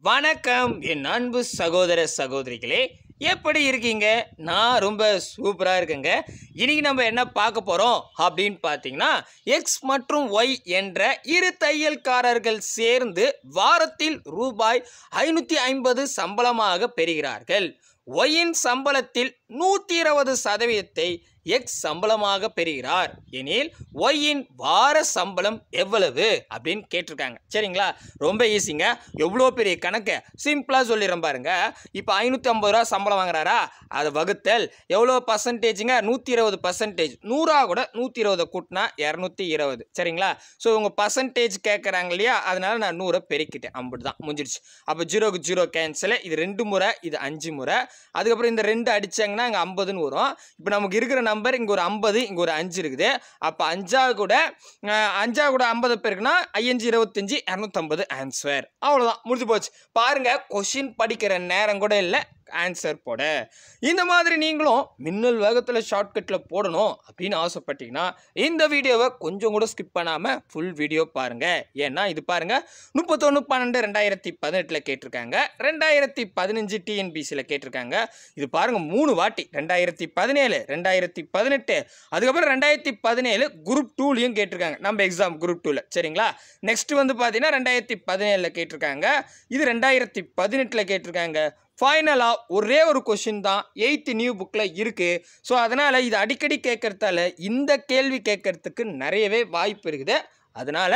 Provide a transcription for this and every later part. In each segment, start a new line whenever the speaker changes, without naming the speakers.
வணக்கம் என் அன்பு சகோதர சகோதரிகளே எப்படி இருக்கீங்க நான் ரொம்ப சூப்பராக இருக்கேங்க இன்னைக்கு நம்ம என்ன பார்க்க போகிறோம் அப்படின்னு பார்த்தீங்கன்னா எக்ஸ் மற்றும் ஒய் என்ற இரு தையல்காரர்கள் சேர்ந்து வாரத்தில் ரூபாய் ஐநூற்றி ஐம்பது சம்பளமாக பெறுகிறார்கள் ஒய்யின் சம்பளத்தில் நூற்றி இருபது சதவீதத்தை எக்ஸ் சம்பளமாக பெறுகிறார் எனில் ஒய்யின் வார சம்பளம் எவ்வளவு அப்படின்னு கேட்டிருக்காங்க சரிங்களா ரொம்ப ஈஸிங்க எவ்வளோ பெரிய கணக்கு சிம்பிளாக சொல்லிடுறேன் பாருங்க இப்போ ஐநூற்றி ஐம்பது ரூபா சம்பளம் வாங்குறாரா அதை வகுத்தல் எவ்வளோ பர்சன்டேஜுங்க நூற்றி இருபது பர்சன்டேஜ் நூறா கூட நூற்றி இருபதை கூட்டினா இரநூத்தி இருபது சரிங்களா ஸோ இவங்க பர்சன்டேஜ் கேட்குறாங்க இல்லையா அதனால நான் நூறை பெருக்கிட்டேன் அப்படி தான் முடிஞ்சிருச்சு அப்போ ஜீரோக்கு ஜீரோ கேன்சல் இது ரெண்டு முறை இது அஞ்சு முறை அதுக்கப்புறம் இந்த ரெண்டு அடிச்சாங்கன்னா இங்கே ஐம்பதுன்னு வரும் இப்போ நமக்கு இருக்கிற நம்பர் இங்கே ஒரு ஐம்பது இங்கே ஒரு அஞ்சு இருக்குது அப்போ அஞ்சா கூட அஹ், அஞ்சா கூட ஐம்பது பேருக்குன்னா ஐயஞ்சு இருபத்தஞ்சி இரநூத்தம்பது ஆன்சர் அவ்வளோதான் முடிஞ்சு போச்சு பாருங்க கொஷின் படிக்கிற நேரம் கூட இல்லை ஆன்சர் போட இந்த மாதிரி நீங்களும் மின்னல் வேகத்தில் ஷார்ட்கட்டில் போடணும் அப்படின்னு ஆசைப்பட்டீங்கன்னா இந்த வீடியோவை கொஞ்சம் கூட ஸ்கிப் பண்ணாமல் ஃபுல் வீடியோ பாருங்கள் ஏன்னா இது பாருங்கள் முப்பத்தொன்று பன்னெண்டு ரெண்டாயிரத்தி பதினெட்டில் கேட்டிருக்காங்க ரெண்டாயிரத்தி பதினஞ்சு டிஎன்பிசியில் கேட்டிருக்காங்க இது பாருங்கள் மூணு வாட்டி ரெண்டாயிரத்தி பதினேழு ரெண்டாயிரத்தி பதினெட்டு அதுக்கப்புறம் ரெண்டாயிரத்தி பதினேழு குரூப் டூலையும் கேட்டிருக்காங்க நம்ம எக்ஸாம் குரூப் டூவில் சரிங்களா நெக்ஸ்ட் வந்து பார்த்தீங்கன்னா ரெண்டாயிரத்தி பதினேழில் கேட்டிருக்காங்க இது ரெண்டாயிரத்தி பதினெட்டில் கேட்டிருக்காங்க ஃபைனலாக ஒரே ஒரு கொஷின் தான் எயித்து நியூ புக்கில் இருக்குது ஸோ அதனால் இது அடிக்கடி கேட்கறதால இந்த கேள்வி கேட்கறதுக்கு நிறையவே வாய்ப்பு இருக்குது அதனால்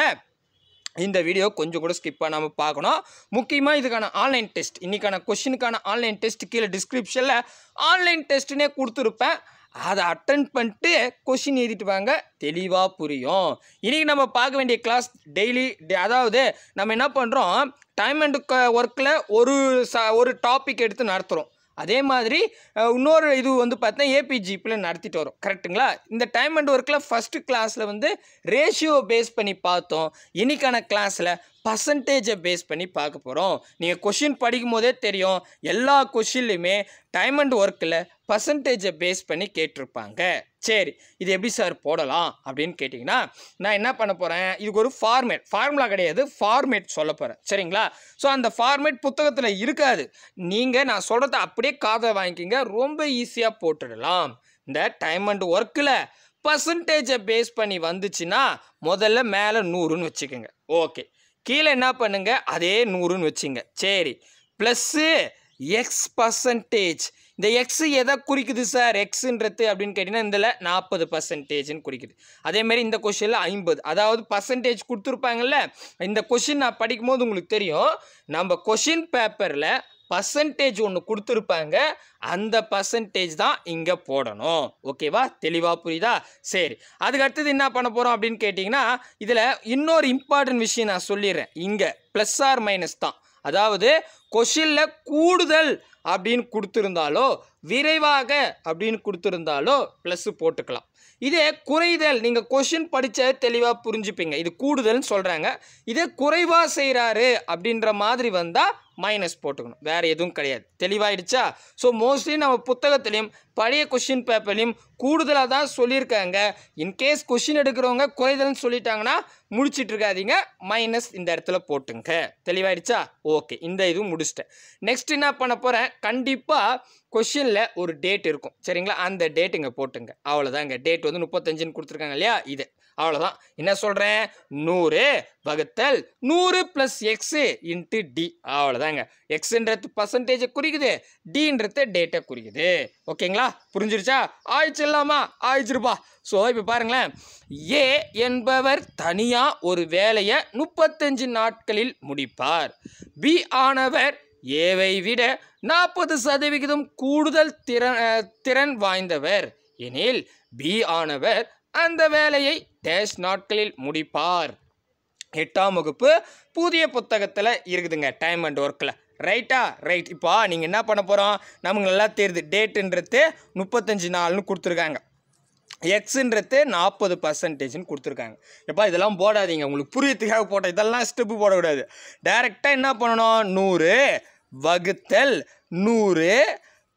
இந்த வீடியோ கொஞ்சம் கூட ஸ்கிப் பண்ணாமல் பார்க்கணும் முக்கியமாக இதுக்கான ஆன்லைன் டெஸ்ட் இன்றைக்கான கொஷினுக்கான ஆன்லைன் டெஸ்ட் கீழே டிஸ்கிரிப்ஷனில் ஆன்லைன் டெஸ்ட்டுனே கொடுத்துருப்பேன் அதை அட்டன் பண்ணிட்டு கொஷின் எழுதிட்டு வாங்க தெளிவாக புரியும் இன்றைக்கி நம்ம பார்க்க வேண்டிய கிளாஸ் டெய்லி அதாவது நம்ம என்ன பண்ணுறோம் டைம் அண்ட் ஒர்க்கில் ஒரு ச ஒரு டாபிக் எடுத்து நடத்துகிறோம் அதே மாதிரி அஹ், இன்னொரு இது வந்து பார்த்தா ஏபிஜிபியில் நடத்திட்டு வரோம் கரெக்ட்டுங்களா இந்த டைம் அண்ட் ஒர்க்கில் ஃபஸ்ட்டு கிளாஸில் வந்து ரேஷியோ பேஸ் பண்ணி பார்த்தோம் இன்னைக்கான கிளாஸில் பர்சன்டேஜை பேஸ் பண்ணி பார்க்க போகிறோம் நீங்கள் கொஷின் படிக்கும் போதே தெரியும் எல்லா கொஷின்லையுமே டைம் அண்ட் ஒர்க்கில் பர்சன்டேஜை பேஸ் பண்ணி கேட்டிருப்பாங்க சரி இது எப்படி சார் போடலாம் அப்படின்னு கேட்டிங்கன்னா நான் என்ன பண்ண போகிறேன் இதுக்கு ஒரு ஃபார்மேட் ஃபார்முலா கிடையாது ஃபார்மேட் சொல்ல போகிறேன் சரிங்களா ஸோ அந்த ஃபார்மேட் புத்தகத்தில் இருக்காது நீங்கள் நான் சொல்கிறத அப்படியே காதை வாங்கிக்கிங்க ரொம்ப ஈஸியாக போட்டுடலாம் இந்த டைம் அண்ட் ஒர்க்கில் பர்சன்டேஜை பேஸ் பண்ணி வந்துச்சுன்னா முதல்ல மேலே நூறுன்னு வச்சுக்கோங்க ஓகே கீழே என்ன பண்ணுங்க அதே நூறுன்னு வச்சுங்க சரி ப்ளஸ்ஸு எக்ஸ் பர்சன்டேஜ் இந்த எக்ஸ் எதை குறிக்குது சார் எக்ஸுன்றது அப்படின்னு கேட்டிங்கன்னா இதில் நாற்பது பர்சன்டேஜ்னு குறிக்குது அதேமாரி இந்த கொஷினில் ஐம்பது அதாவது பர்சன்டேஜ் கொடுத்துருப்பாங்கல்ல இந்த கொஷின் நான் படிக்கும்போது உங்களுக்கு தெரியும் நம்ம கொஷின் பேப்பரில் பர்சன்டேஜ் ஒன்று கொடுத்துருப்பாங்க அந்த பர்சன்டேஜ் தான் இங்கே போடணும் ஓகேவா தெளிவாக புரியுதா சரி அதுக்கு அடுத்தது என்ன பண்ண போகிறோம் அப்படின்னு கேட்டிங்கன்னா இதில் இன்னொரு இம்பார்ட்டன்ட் விஷயம் நான் சொல்லிடுறேன் இங்கே ப்ளஸ் ஆர் மைனஸ் தான் அதாவது கொஷினில் கூடுதல் அப்படின்னு கொடுத்துருந்தாலோ விரைவாக அப்படின்னு கொடுத்துருந்தாலோ ப்ளஸ்ஸு போட்டுக்கலாம் இதே குறைதல் நீங்கள் கொஷின் படித்த தெளிவாக புரிஞ்சுப்பீங்க இது கூடுதல்னு சொல்கிறாங்க இதே குறைவாக செய்கிறாரு அப்படின்ற மாதிரி வந்தால் மைனஸ் போட்டுக்கணும் வேறு எதுவும் கிடையாது தெளிவாயிடுச்சா ஸோ மோஸ்ட்லி நம்ம புத்தகத்துலேயும் பழைய கொஷின் பேப்பர்லையும் கூடுதலாக தான் சொல்லியிருக்காங்க இன்கேஸ் கொஷின் எடுக்கிறவங்க குறைதல்னு சொல்லிட்டாங்கன்னா முடிச்சிட்டு இருக்காதீங்க மைனஸ் இந்த இடத்துல போட்டுங்க தெளிவாயிடுச்சா ஓகே இந்த இதுவும் முடிச்சிட்டேன் நெக்ஸ்ட் என்ன பண்ண போகிறேன் கண்டிப்பாக கொஷினில் ஒரு டேட் இருக்கும் சரிங்களா அந்த டேட் இங்கே போட்டுங்க அவ்வளோதாங்க டேட் வந்து முப்பத்தஞ்சுன்னு கொடுத்துருக்காங்க இல்லையா இது அவ்வளோதான் என்ன சொல்கிறேன் நூறு வகுத்தல் நூறு ப்ளஸ் எக்ஸு இன்ட்டு டி அவ்வளோதாங்க எக்ஸுன்றது பர்சன்டேஜை குறிக்குது டின்றது டேட்டை குறிக்குது ஓகேங்களா புரிஞ்சிருச்சா ஆயிடுச்சு இல்லாமா ஆயிடுச்சிருப்பா ஸோ இப்போ பாருங்களேன் ஏ என்பவர் தனியாக ஒரு வேலையை முப்பத்தஞ்சு நாட்களில் முடிப்பார் பி ஆனவர் ஏவை விட நாற்பது சதவிகிதம் கூடுதல் திறன் அஹ், திறன் வாய்ந்தவர் எனில் பி ஆனவர் அந்த வேலையை டேஷ் நாட்களில் முடிப்பார் எட்டாம் வகுப்பு புதிய புத்தகத்தில் இருக்குதுங்க டைம் அண்ட் ஒர்க்கில் ரைட்டா ரைட் இப்போ நீங்கள் என்ன பண்ண போகிறோம் நமக்கு நல்லா தெரியுது டேட்டுன்றது முப்பத்தஞ்சு நாள்னு கொடுத்துருக்காங்க எக்ஸுன்றது நாற்பது பர்சன்டேஜ்னு கொடுத்துருக்காங்க எப்பா இதெல்லாம் போடாதீங்க உங்களுக்கு புரியத்துக்காக போட்ட இதெல்லாம் ஸ்டெப்பு போடக்கூடாது டைரெக்டாக என்ன பண்ணணும் நூறு வகுத்தல் நூறு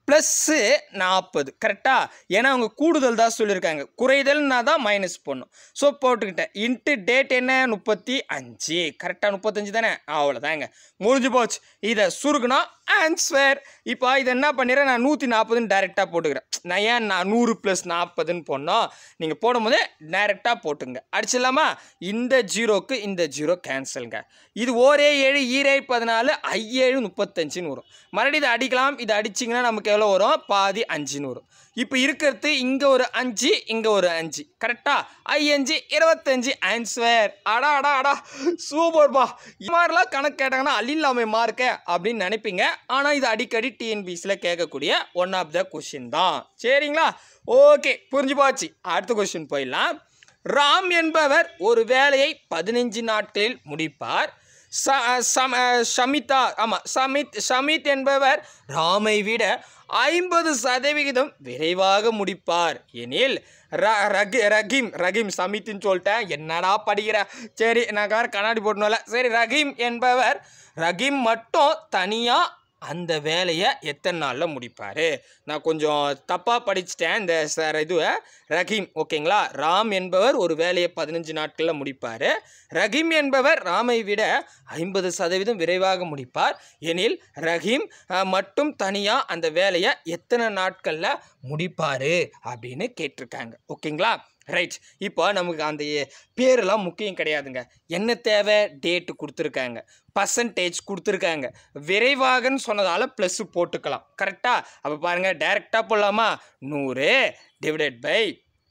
ப்ளஸ்ஸு நாற்பது கரெக்டாக ஏன்னா அவங்க கூடுதல் தான் சொல்லியிருக்காங்க குறைதல்னா தான் மைனஸ் பண்ணும் ஸோ போட்டுக்கிட்டேன் இன்ட்டு டேட் என்ன முப்பத்தி அஞ்சு கரெக்டாக முப்பத்தஞ்சு தானே அவ்வளோதாங்க முடிஞ்சு போச்சு இதை சுருக்குனா ஆன்சர் இப்போ இதை என்ன பண்ணிடுறேன் நான் நூற்றி நாற்பதுன்னு டைரெக்டாக போட்டுக்கிறேன் நான் ஏன் நான் நூறு ப்ளஸ் நாற்பதுன்னு போடணும் நீங்கள் போடும்போது டைரெக்டாக போட்டுங்க அடிச்சிடலாமா இந்த ஜீரோக்கு இந்த ஜீரோ கேன்சலுங்க இது ஓரே ஏழு ஈரே பதினாலு ஐஏழு முப்பத்தஞ்சுன்னு வரும் மறுபடியும் இதை அடிக்கலாம் இதை அடிச்சிங்கன்னா நமக்கு எவ்வளோ வரும் பாதி அஞ்சுன்னு வரும் இப்போ இருக்கிறது இங்கே ஒரு அஞ்சு இங்கே ஒரு அஞ்சு கரெக்டாக ஐயஞ்சு இருபத்தஞ்சு ஆன்சர் அடா அடா அடா சூப்பர்பா இது மாதிரிலாம் கணக்கு கேட்டாங்கன்னா அள்ளில்லாமை மார்க்க அப்படின்னு நினைப்பீங்க ஆனால் இது அடிக்கடி டிஎன்பிசியில் கேட்கக்கூடிய ஒன் ஆஃப் த கொஷின் தான் சரிங்களா ஓகே புரிஞ்சு போச்சு அடுத்த கொஷின் போயிடலாம் ராம் என்பவர் ஒரு வேலையை பதினைஞ்சு நாட்களில் முடிப்பார் ச- சம- ஷமிதா ஆமாம் சமித் ஷமித் என்பவர் ராமை விட ஐம்பது சதவிகிதம் விரைவாக முடிப்பார் எனில் ர ரகி ரஹீம் ரஹீம் சமித்னு சொல்லிட்டேன் என்னடா படிக்கிற சரி நான் வேறு கண்ணாடி போட்டனால சரி ரஹீம் என்பவர் ரஹீம் மட்டும் தனியாக அந்த வேலையை எத்தனை நாளில் முடிப்பார் நான் கொஞ்சம் தப்பாக படிச்சிட்டேன் இந்த சார் இதுவை ரஹீம் ஓகேங்களா ராம் என்பவர் ஒரு வேலையை பதினஞ்சு நாட்களில் முடிப்பார் ரஹீம் என்பவர் ராமை விட ஐம்பது சதவீதம் விரைவாக முடிப்பார் எனில் ரஹீம் அஹ், மட்டும் தனியாக அந்த வேலையை எத்தனை நாட்களில் முடிப்பார் அப்படின்னு கேட்டிருக்காங்க ஓகேங்களா ரைட் இப்போ நமக்கு அந்த பேரெல்லாம் முக்கியம் கிடையாதுங்க என்ன தேவை டேட்டு கொடுத்துருக்காங்க பர்சன்டேஜ் கொடுத்துருக்காங்க விரைவாகன்னு சொன்னதால் ப்ளஸ்ஸு போட்டுக்கலாம் கரெக்டாக அப்போ பாருங்கள் டைரெக்டாக போடலாமா நூறு டிவைடட் பை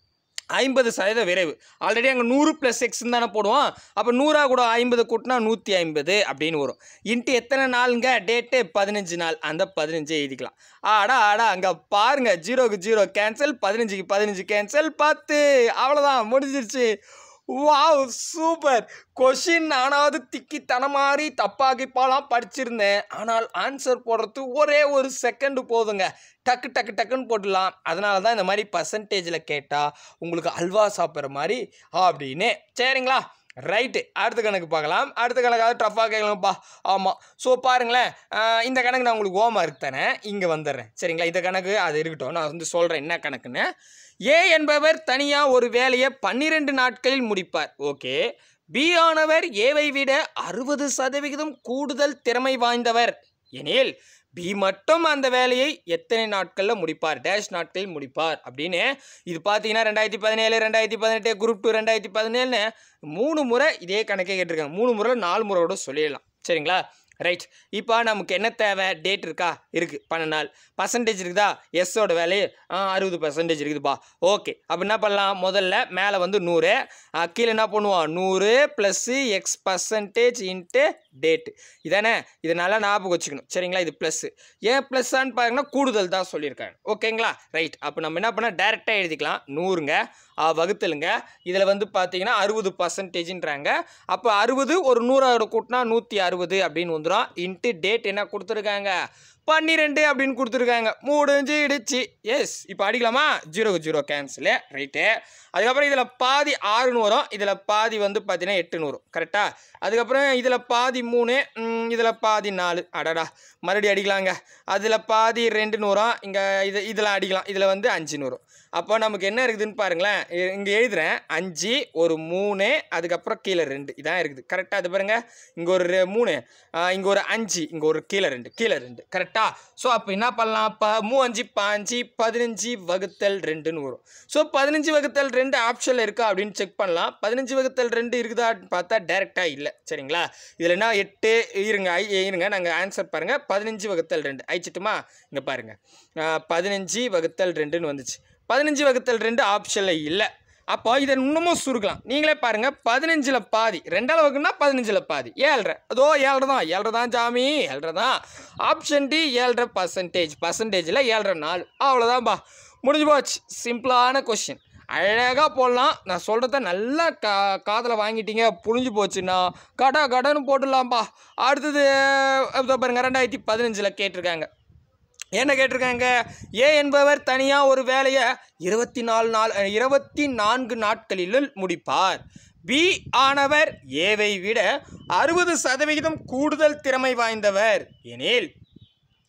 ஐம்பது சதவீத விரைவு ஆல்ரெடி அங்கே நூறு ப்ளஸ் எக்ஸ்ன்னு தானே போடுவோம் அப்போ நூறா கூட ஐம்பது கூட்டினா நூற்றி ஐம்பது அப்படின்னு வரும் இன்ட்டு எத்தனை நாளுங்க டேட்டு பதினஞ்சு நாள் அந்த பதினஞ்சு எழுதிக்கலாம் ஆடா ஆடா அங்கே பாருங்க ஜீரோக்கு ஜீரோ கேன்சல் பதினஞ்சுக்கு பதினஞ்சு கேன்சல் பத்து அவ்வளோதான் முடிஞ்சிருச்சு வாவ் சூப்பர் கொஷின் ஆனாவது திக்கி தன மாதிரி தப்பாக்கிப்பாலாம் படிச்சிருந்தேன் ஆனால் ஆன்சர் போடுறது ஒரே ஒரு செகண்டு போதுங்க டக்கு டக்கு டக்குன்னு போட்டுடலாம் அதனால தான் இந்த மாதிரி பர்சன்டேஜில் கேட்டால் உங்களுக்கு அல்வா சாப்பிட்ற மாதிரி அப்படின்னு சரிங்களா ரைட்டு அடுத்த கணக்கு பார்க்கலாம் அடுத்த கணக்காவது டஃப்பாக கேட்கலாம்ப்பா ஆமாம் ஸோ பாருங்களேன் ஆஹ் இந்த கணக்கு நான் உங்களுக்கு ஓமா இருக்கு தானே இங்கே வந்துடுறேன் சரிங்களா இந்த கணக்கு அது இருக்கட்டும் நான் வந்து சொல்கிறேன் என்ன கணக்குன்னு ஏ என்பவர் தனியாக ஒரு வேலையை பன்னிரெண்டு நாட்களில் முடிப்பார் ஓகே பி ஆனவர் ஏவை விட அறுபது சதவிகிதம் கூடுதல் திறமை வாய்ந்தவர் எனில் பி மட்டும் அந்த வேலையை எத்தனை நாட்களில் முடிப்பார் டேஷ் நாட்களில் முடிப்பார் அப்படின்னு இது பார்த்தீங்கன்னா ரெண்டாயிரத்தி பதினேழு ரெண்டாயிரத்தி பதினெட்டு குரூப் டூ ரெண்டாயிரத்தி பதினேழுன்னு மூணு முறை இதே கணக்கே கேட்டிருக்காங்க மூணு முறை நாலு முறை கூட சொல்லிடலாம் சரிங்களா ரைட் இப்போ நமக்கு என்ன தேவை டேட் இருக்கா இருக்குது பன்னெண்டு நாள் பர்சன்டேஜ் இருக்குதா எஸ்ஸோட வேலையை ஆ அறுபது பர்சன்டேஜ் இருக்குதுப்பா ஓகே அப்போ என்ன பண்ணலாம் முதல்ல மேலே வந்து நூறு ஆ, கீழே என்ன பண்ணுவோம் நூறு plus x percentage into date இதானே இதை நல்லா ஞாபகம் வச்சுக்கணும் சரிங்களா இது ப்ளஸ்ஸு ஏன் ப்ளஸ்ஸான்னு பாருங்கன்னா கூடுதல் தான் சொல்லியிருக்காங்க ஓகேங்களா ரைட் அப்போ நம்ம என்ன பண்ணால் டேரெக்டாக எழுதிக்கலாம் நூறுங்க ஆ, வகுத்தலுங்க இதில் வந்து பார்த்தீங்கன்னா அறுபது பர்சன்டேஜ்ன்றாங்க அப்போ அறுபது ஒரு நூறோட கூட்டினா நூற்றி அறுபது அப்படின்னு வந்துடும் இன்ட்டு டேட் என்ன கொடுத்துருக்காங்க பன்னிரெண்டு அப்படின்னு கொடுத்துருக்காங்க முடிஞ்சிடுச்சு எஸ் இப்போ அடிக்கலாமா ஜீரோக்கு ஜீரோ கேன்சலு ரைட்டு அதுக்கப்புறம் இதில் பாதி ஆறுன்னு வரும் இதில் பாதி வந்து பார்த்தீங்கன்னா எட்டுன்னு வரும் கரெக்டாக அதுக்கப்புறம் இதில் பாதி மூணு இதில் பாதி நாலு அடடா மறுபடியும் அடிக்கலாங்க அதில் பாதி ரெண்டுன்னு வரும் இங்கே இது இதில் அடிக்கலாம் இதில் வந்து அஞ்சுன்னு வரும் அப்போ நமக்கு என்ன இருக்குதுன்னு பாருங்களேன் இங்கே எழுதுறேன் அஞ்சு ஒரு மூணு அதுக்கப்புறம் கீழே ரெண்டு இதான் இருக்குது கரெக்டாக அது பாருங்க இங்கே ஒரு ரெ- மூணு இங்கே ஒரு அஞ்சு இங்கே ஒரு கீழே ரெண்டு கீழே ரெண்டு கரெக்டாக ஸோ அப்போ என்ன பண்ணலாம் இப்போ மூ அஞ்சு பாஞ்சு பதினஞ்சு வகுத்தல் ரெண்டுன்னு வரும் ஸோ பதினஞ்சு வகுத்தல் ரெண்டு ஆப்ஷனில் இருக்கா அப்படின்னு செக் பண்ணலாம் பதினஞ்சு வகுத்தல் ரெண்டு இருக்குதான்னு பார்த்தா டேரெக்டாக இல்லை சரிங்களா இதில் என்ன எட்டு இருங்க ஐ இருங்க நாங்கள் ஆன்சர் பாருங்கள் பதினஞ்சு வகுத்தல் ரெண்டு அழிச்சிட்டுமா இங்கே பாருங்கள் பதினஞ்சு வகுத்தல் ரெண்டுன்னு வந்துச்சு பதினஞ்சு வகுத்தல் ரெண்டு ஆப்ஷனில் இல்லை அப்போ இதை இன்னமும் சுருக்கலாம் நீங்களே பாருங்கள் பதினஞ்சில் பாதி ரெண்டாவது வகுப்புனா பதினஞ்சில் பாதி ஏழ்ரை அதோ ஏழ்ரை தான் ஏழ்ரை தான் ஜாமி ஏழ்ரை தான் ஆப்ஷன் டி ஏழ்ரை பர்சன்டேஜ் பர்சன்டேஜில் ஏழ்ரை நாலு அவ்வளோதான்பா முடிஞ்சு போச்சு சிம்பிளான கொஷின் அழகாக போடலாம் நான் சொல்கிறத நல்லா கா காதில் வாங்கிட்டீங்க புரிஞ்சு போச்சுன்னா கடா கடன்னு போட்டுடலாம்ப்பா அடுத்தது இதோ பாருங்க ரெண்டாயிரத்தி பதினஞ்சில் கேட்டிருக்காங்க என்ன கேட்டிருக்காங்க ஏ என்பவர் தனியாக ஒரு வேலையை இருபத்தி நாலு நாள் இருபத்தி நான்கு நாட்களில் முடிப்பார் பி ஆனவர் ஏவை விட அறுபது சதவிகிதம் கூடுதல் திறமை வாய்ந்தவர் எனில்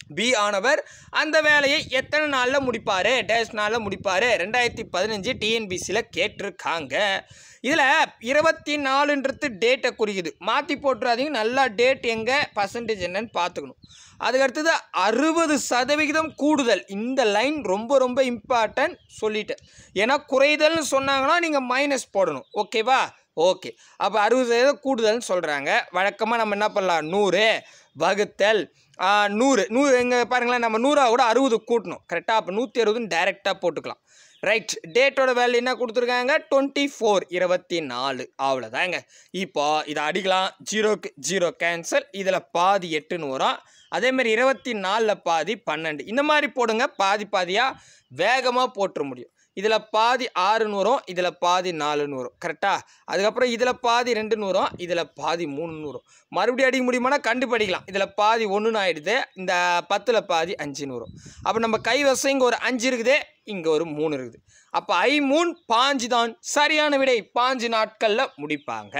பி ஆனவர் அந்த வேலையை எத்தனை நாளில் முடிப்பார் டேஷ் நாளில் முடிப்பார் ரெண்டாயிரத்தி பதினஞ்சு டிஎன்பிசியில் கேட்டிருக்காங்க இதில் இருபத்தி நாலுன்றது டேட்டை குறிக்குது மாற்றி போட்டுறாதீங்க நல்லா டேட் எங்கே பர்சன்டேஜ் என்னன்னு பார்த்துக்கணும் அதுக்கடுத்தது அறுபது சதவிகிதம் கூடுதல் இந்த லைன் ரொம்ப ரொம்ப இம்பார்ட்டன்ட் சொல்லிட்டேன் ஏன்னா குறைதல்னு சொன்னாங்கன்னா நீங்கள் மைனஸ் போடணும் ஓகேவா ஓகே அப்போ அறுபது சதவீதம் கூடுதல்னு சொல்கிறாங்க வழக்கமாக நம்ம என்ன பண்ணலாம் நூறு வகுத்தல் ஆ, நூறு நூறு எங்கே பாருங்களேன் நம்ம நூறாக கூட அறுபது கூட்டணும் கரெக்டாக அப்போ நூற்றி அறுபதுன்னு டைரெக்டாக போட்டுக்கலாம் ரைட் டேட்டோட வேல்யூ என்ன கொடுத்துருக்காங்க டுவெண்ட்டி ஃபோர் இருபத்தி நாலு அவ்வளோதாங்க இப்போ இதை அடிக்கலாம் ஜீரோக்கு ஜீரோ கேன்சல் இதில் பாதி எட்டுன்னு வரும் அதேமாதிரி இருபத்தி நாலில் பாதி பன்னெண்டு இந்த மாதிரி போடுங்க பாதி பாதியாக வேகமாக போட்டுற முடியும் இதில் பாதி ஆறுன்னு வரும் இதில் பாதி நாலுன்னு வரும் கரெக்டாக அதுக்கப்புறம் இதில் பாதி ரெண்டுன்னு வரும் இதில் பாதி மூணுன்னு வரும் மறுபடியும் அடிக்க முடியுமானா கண்டுபிடிக்கலாம் இதில் பாதி ஒன்றுன்னு ஆயிடுது இந்த பத்தில் பாதி அஞ்சுன்னு வரும் அப்போ நம்ம கைவசம் இங்கே ஒரு அஞ்சு இருக்குது இங்கே ஒரு மூணு இருக்குது அப்போ ஐ மூணு பாஞ்சு தான் சரியான விடை பாஞ்சு நாட்களில் முடிப்பாங்க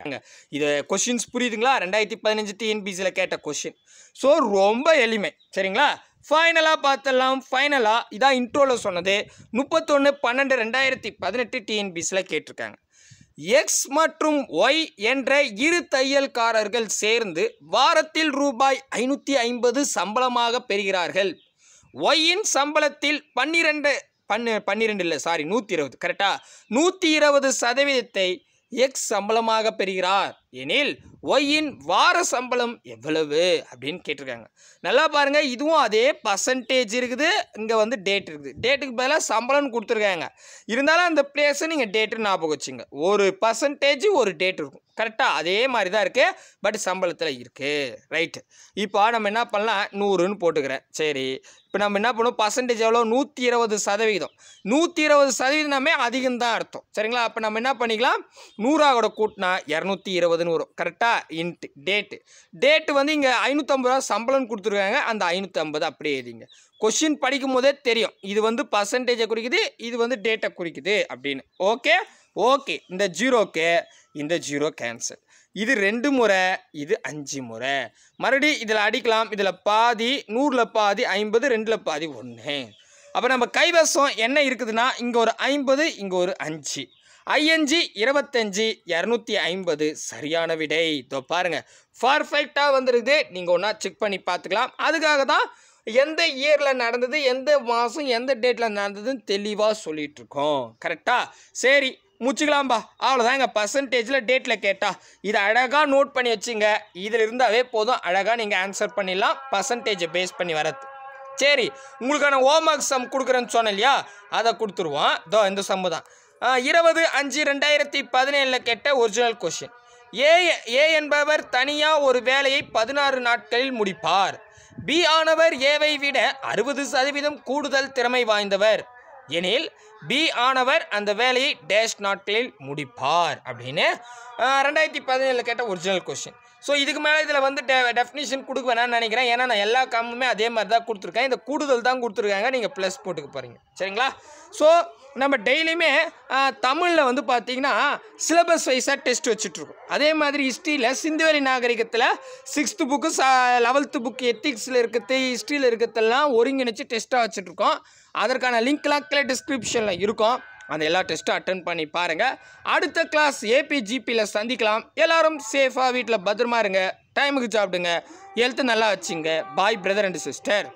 இது கொஷின்ஸ் புரியுதுங்களா ரெண்டாயிரத்தி பதினஞ்சு டிஎன்பிசியில் கேட்ட கொஷின் ஸோ ரொம்ப எளிமை சரிங்களா ஃபைனலாக பார்த்தலாம் ஃபைனலாக இதான் இன்ட்ரோவில் சொன்னது முப்பத்தொன்று பன்னெண்டு ரெண்டாயிரத்தி பதினெட்டு டிஎன்பிசியில் கேட்டிருக்காங்க எக்ஸ் மற்றும் ஒய் என்ற இரு தையல்காரர்கள் சேர்ந்து வாரத்தில் ரூபாய் ஐநூற்றி ஐம்பது சம்பளமாக பெறுகிறார்கள் ஒய்யின் சம்பளத்தில் பன்னிரெண்டு பன்னு பன்னிரெண்டு இல்லை சாரி நூற்றி இருபது கரெக்டாக நூற்றி இருபது சதவீதத்தை எக்ஸ் சம்பளமாக பெறுகிறார் எனில் ஒய்யின் வார சம்பளம் எவ்வளவு அப்படின்னு கேட்டிருக்காங்க நல்லா பாருங்க இதுவும் அதே பர்சன்டேஜ் இருக்குது இங்கே வந்து டேட் இருக்குது டேட்டுக்கு பதிலாக சம்பளம்னு கொடுத்துருக்காங்க இருந்தாலும் அந்த பிளேஸை நீங்கள் டேட்டு ஞாபகம் வச்சுங்க ஒரு பர்சன்டேஜ் ஒரு டேட் இருக்கும் கரெக்டாக அதே மாதிரி தான் இருக்குது பட் சம்பளத்தில் இருக்குது ரைட்டு இப்போ நம்ம என்ன பண்ணலாம் நூறுன்னு போட்டுக்கிறேன் சரி இப்போ நம்ம என்ன பண்ணுவோம் பர்சன்டேஜ் எவ்வளோ நூற்றி இருபது சதவிகிதம் நூற்றி இருபது சதவீதமே அதிகம் தான் அர்த்தம் சரிங்களா அப்போ நம்ம என்ன பண்ணிக்கலாம் நூறாவோட கூட்டினா இரநூத்தி இருபதுன்னு வரும் கரெக்டாக இன்ட்டு டேட்டு டேட்டு வந்து இங்கே ஐநூற்றம்பது ரூபா சம்பளம்னு கொடுத்துருக்காங்க அந்த ஐநூற்றம்பது அப்படியே எழுதிங்க கொஷின் படிக்கும் போதே தெரியும் இது வந்து பர்சன்டேஜை குறிக்குது இது வந்து டேட்டை குறிக்குது அப்படின்னு ஓகே ஓகே இந்த ஜீரோக்கு இந்த ஜீரோ கேன்சல் இது ரெண்டு முறை இது அஞ்சு முறை மறுபடி இதில் அடிக்கலாம் இதில் பாதி நூறில் பாதி ஐம்பது ரெண்டில் பாதி ஒன்று அப்போ நம்ம கைவசம் என்ன இருக்குதுன்னா இங்கே ஒரு ஐம்பது இங்கே ஒரு அஞ்சு ஐயஞ்சு இருபத்தஞ்சி இரநூத்தி ஐம்பது சரியான விடை இதோ பாருங்கள் பர்ஃபெக்டாக வந்துருக்குது நீங்கள் ஒன்றா செக் பண்ணி பார்த்துக்கலாம் அதுக்காக தான் எந்த இயரில் நடந்தது எந்த மாதம் எந்த டேட்டில் நடந்ததுன்னு தெளிவாக சொல்லிட்டு இருக்கோம் கரெக்டாக சரி முடிச்சுக்கலாம்பா அவ்வளோதாங்க பர்சன்டேஜில் டேட்டில் கேட்டா இதை அழகாக நோட் பண்ணி வச்சுங்க இதில் இருந்தாவே போதும் அழகாக நீங்கள் ஆன்சர் பண்ணிடலாம் பர்சன்டேஜை பேஸ் பண்ணி வரது சரி உங்களுக்கான ஹோம்ஒர்க் சம் கொடுக்குறேன்னு சொன்னேன் இல்லையா அதை கொடுத்துருவோம் இதோ இந்த சம்மு தான் இருபது அஞ்சு ரெண்டாயிரத்தி பதினேழில் கேட்ட ஒரிஜினல் கொஷின் ஏ ஏ என்பவர் தனியாக ஒரு வேலையை பதினாறு நாட்களில் முடிப்பார் பி ஆனவர் ஏவை விட அறுபது சதவீதம் கூடுதல் திறமை வாய்ந்தவர் எனில் பி ஆனவர் அந்த வேலையை டேஷ் நாட்களில் முடிப்பார் அப்படின்னு ஆஹ், ரெண்டாயிரத்தி பதினேழில் கேட்ட ஒரிஜினல் கொஷின் ஸோ இதுக்கு மேலே இதில் வந்து டெ டெஃபினிஷன் கொடுக்க வேணாம்னு நினைக்கிறேன் ஏன்னா நான் எல்லா காமுமே அதே மாதிரி தான் கொடுத்துருக்கேன் இந்த கூடுதல் தான் கொடுத்துருக்காங்க நீங்கள் ப்ளஸ் போட்டுக்க போகிறீங்க சரிங்களா ஸோ நம்ம டெய்லியுமே தமிழில் வந்து பார்த்தீங்கன்னா சிலபஸ் வைஸாக டெஸ்ட் வச்சுட்ருக்கோம் அதே மாதிரி ஹிஸ்ட்ரியில் சிந்துவெளி நாகரிகத்தில் சிக்ஸ்த்து புக்கு சா லெவல்த்து புக்கு எத்திக்ஸில் இருக்கிறது ஹிஸ்ட்ரியில் இருக்கிறதெல்லாம் ஒருங்கிணைச்சு டெஸ்ட்டாக வச்சுட்ருக்கோம் அதற்கான லிங்க்லாம் கீழே டிஸ்கிரிப்ஷனில் இருக்கும் அந்த எல்லா டெஸ்ட்டும் அட்டன் பண்ணி பாருங்கள் அடுத்த கிளாஸ் ஏபிஜிபியில் சந்திக்கலாம் எல்லாரும் சேஃபாக வீட்டில் பத்திரமா இருங்க டைமுக்கு சாப்பிடுங்க ஹெல்த்து நல்லா வச்சுங்க பாய் பிரதர் அண்ட் சிஸ்டர்